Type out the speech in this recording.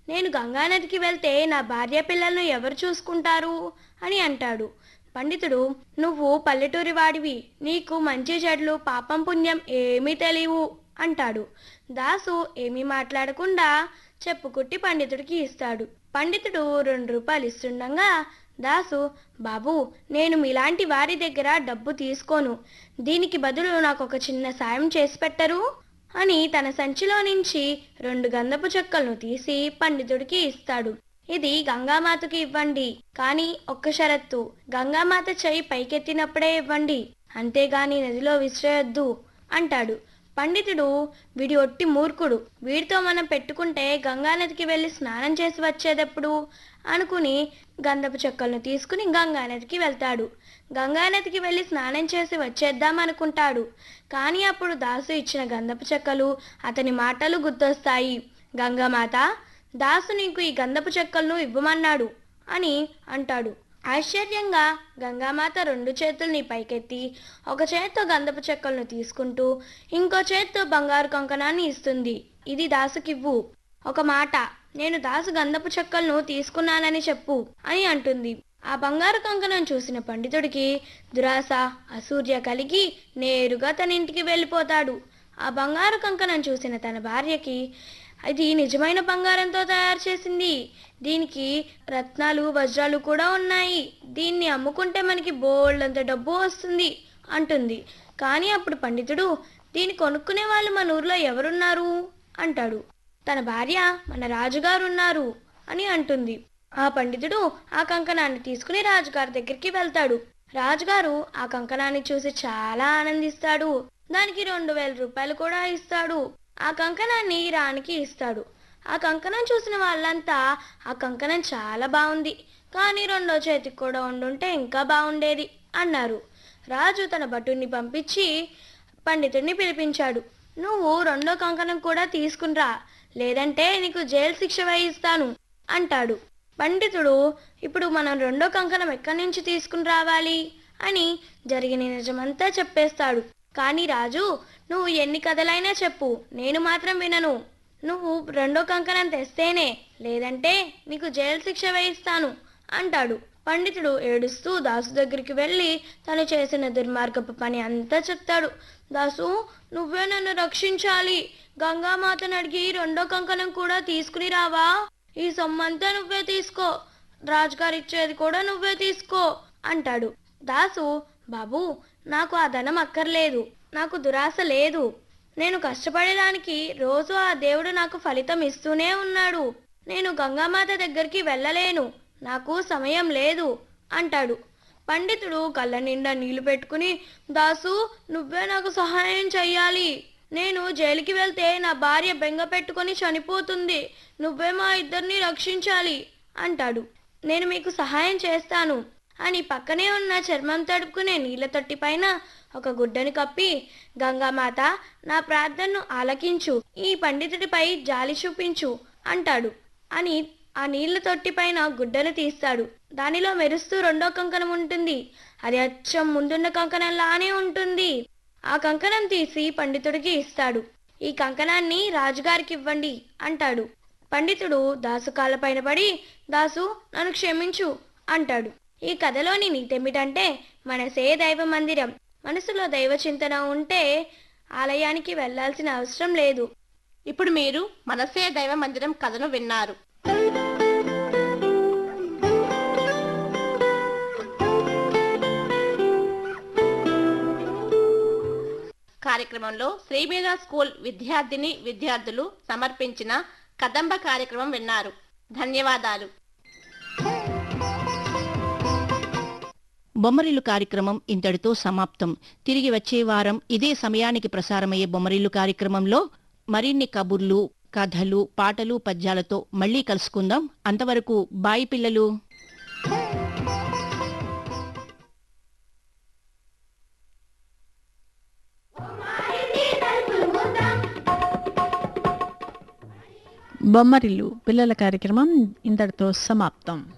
నేను గంగానదికి వెళ్తే నా భార్య పిల్లలను ఎవరు చూసుకుంటారు అని అంటాడు పండితుడు నువ్వు పల్లెటూరి వాడివి నీకు మంచి చెడ్లు పాపం పుణ్యం ఏమీ తెలియవు అంటాడు దాసు ఏమీ మాట్లాడకుండా చెప్పుకుట్టి పండితుడికి ఇస్తాడు పండితుడు రెండు రూపాయలు ఇస్తుండగా దాసు బాబు నేను మీలాంటి వారి దగ్గర డబ్బు తీసుకోను దీనికి బదులు నాకు ఒక చిన్న సాయం చేసి పెట్టరు అని తన సంచిలో నుంచి రెండు గంధపు చెక్కలను తీసి పండితుడికి ఇస్తాడు ఇది గంగామాతకి ఇవ్వండి కానీ ఒక్క షరత్తు గంగామాత చెయ్యి పైకెత్తినప్పుడే ఇవ్వండి అంతేగాని నదిలో విసిరేయొద్దు అంటాడు పండితుడు వీడి ఒట్టి మూర్ఖుడు వీడితో మనం పెట్టుకుంటే గంగానదికి వెళ్ళి స్నానం చేసి వచ్చేటప్పుడు అనుకుని గంధపు చెక్కలను తీసుకుని గంగానదికి వెళ్తాడు గంగానదికి వెళ్ళి స్నానం చేసి వచ్చేద్దాం అనుకుంటాడు కానీ అప్పుడు దాసు ఇచ్చిన గంధపు చెక్కలు అతని మాటలు గుర్తొస్తాయి గంగామాత దాసు నీకు ఈ గంధపు చెక్కలను ఇవ్వమన్నాడు అని అంటాడు ఆశ్చర్యంగా గంగామాత రెండు చేతుల్ని పైకెత్తి ఒక చేత్తో గంధపు చెక్కలను తీసుకుంటూ ఇంకో చేత్తో బంగారు కంకణాన్ని ఇస్తుంది ఇది దాసుకివ్వు ఒక మాట నేను దాసు గంధపు చెక్కలను తీసుకున్నానని చెప్పు అని అంటుంది ఆ బంగారు కంకణం చూసిన పండితుడికి దురాశ అసూర్య కలిగి నేరుగా తన ఇంటికి వెళ్ళిపోతాడు ఆ బంగారు కంకణం చూసిన తన భార్యకి ఇది నిజమైన బంగారంతో తయారు చేసింది దీనికి రత్నాలు వజ్రాలు కూడా ఉన్నాయి దీన్ని అమ్ముకుంటే మనకి బోల్డంత డబ్బు వస్తుంది అంటుంది కానీ అప్పుడు పండితుడు దీన్ని కొనుక్కునే వాళ్ళు మన ఊర్లో ఎవరున్నారు అంటాడు తన భార్య మన రాజుగారు ఉన్నారు అని అంటుంది ఆ పండితుడు ఆ కంకణాన్ని తీసుకుని రాజుగారి దగ్గరికి వెళ్తాడు రాజుగారు ఆ కంకణాన్ని చూసి చాలా ఆనందిస్తాడు దానికి రెండు వేల రూపాయలు కూడా ఇస్తాడు ఆ కంకణాన్ని రాణికి ఇస్తాడు ఆ కంకణం చూసిన వాళ్ళంతా ఆ కంకణం చాలా బాగుంది కానీ రెండో చేతికి కూడా ఉండుంటే ఇంకా బాగుండేది అన్నారు రాజు తన భటుని పంపించి పండితుడిని పిలిపించాడు నువ్వు రెండో కంకణం కూడా తీసుకునిరా లేదంటే నీకు జైలు శిక్ష వేయిస్తాను అంటాడు పండితుడు ఇప్పుడు మనం రెండో కంకణం ఎక్కడి నుంచి తీసుకుని రావాలి అని జరిగిన నిజమంతా చెప్పేస్తాడు కానీ రాజు నువ్వు ఎన్ని కథలైనా చెప్పు నేను మాత్రం వినను నువ్వు రెండో కంకణం తెస్తేనే లేదంటే నీకు జైలు శిక్ష వేయిస్తాను అంటాడు పండితుడు ఏడుస్తూ దాసు దగ్గరికి వెళ్ళి తను చేసిన దుర్మార్గపు పని అంతా చెప్తాడు దాసు నువ్వే నన్ను రక్షించాలి గంగామాతను అడిగి రెండో కంకణం కూడా తీసుకుని రావా ఈ సొమ్మంతా నువ్వే తీసుకో రాజుగారు ఇచ్చేది కూడా నువ్వే తీసుకో అంటాడు దాసు బాబు నాకు ఆ ధనం అక్కర్లేదు నాకు దురాశ లేదు నేను కష్టపడేదానికి రోజు ఆ దేవుడు నాకు ఫలితం ఇస్తూనే ఉన్నాడు నేను గంగామాత దగ్గరికి వెళ్ళలేను నాకు సమయం లేదు అంటాడు పండితుడు కళ్ళ నిండా నీళ్లు పెట్టుకుని దాసు నువ్వే నాకు సహాయం చెయ్యాలి నేను జైలుకి వెళ్తే నా భార్య బెంగ పెట్టుకొని చనిపోతుంది నువ్వే మా ఇద్దరిని రక్షించాలి అంటాడు నేను మీకు సహాయం చేస్తాను అని పక్కనే ఉన్న చర్మం తడుపుకునే నీళ్ళ తొట్టి పైన ఒక గుడ్డని కప్పి గంగామాత నా ప్రార్థనను ఆలకించు ఈ పండితుడిపై జాలి చూపించు అంటాడు అని ఆ నీళ్ల తొట్టి పైన గుడ్డను తీస్తాడు దానిలో మెరుస్తూ రెండో కంకణం ఉంటుంది అది అచ్చం ముందున్న కంకణంలానే ఉంటుంది ఆ కంకణం తీసి పండితుడికి ఇస్తాడు ఈ కంకణాన్ని రాజుగారికి ఇవ్వండి అంటాడు పండితుడు దాసు కాళ్ళపైన పడి దాసు నన్ను క్షమించు అంటాడు ఈ కథలోని నీతేమిటంటే మనసే దైవ మందిరం మనసులో దైవ చింతన ఉంటే ఆలయానికి వెళ్ళాల్సిన అవసరం లేదు ఇప్పుడు మీరు మనసే దైవ మందిరం కథను విన్నారు కార్యక్రమంలో శ్రీమేధ స్కూల్ విద్యార్థిని విద్యార్థులు సమర్పించిన కదంబ కార్యక్రమం విన్నారు ధన్యవాదాలు బొమ్మరిల్లు కార్యక్రమం ఇంతటితో సమాప్తం తిరిగి వచ్చే వారం ఇదే సమయానికి ప్రసారమయ్యే బొమ్మరిల్లు కార్యక్రమంలో మరిన్ని కబుర్లు కథలు పాటలు పద్యాలతో మళ్ళీ కలుసుకుందాం అంతవరకు బాయి పిల్లలు బొమ్మరిల్లు పిల్లల కార్యక్రమం ఇంతటితో సమాప్తం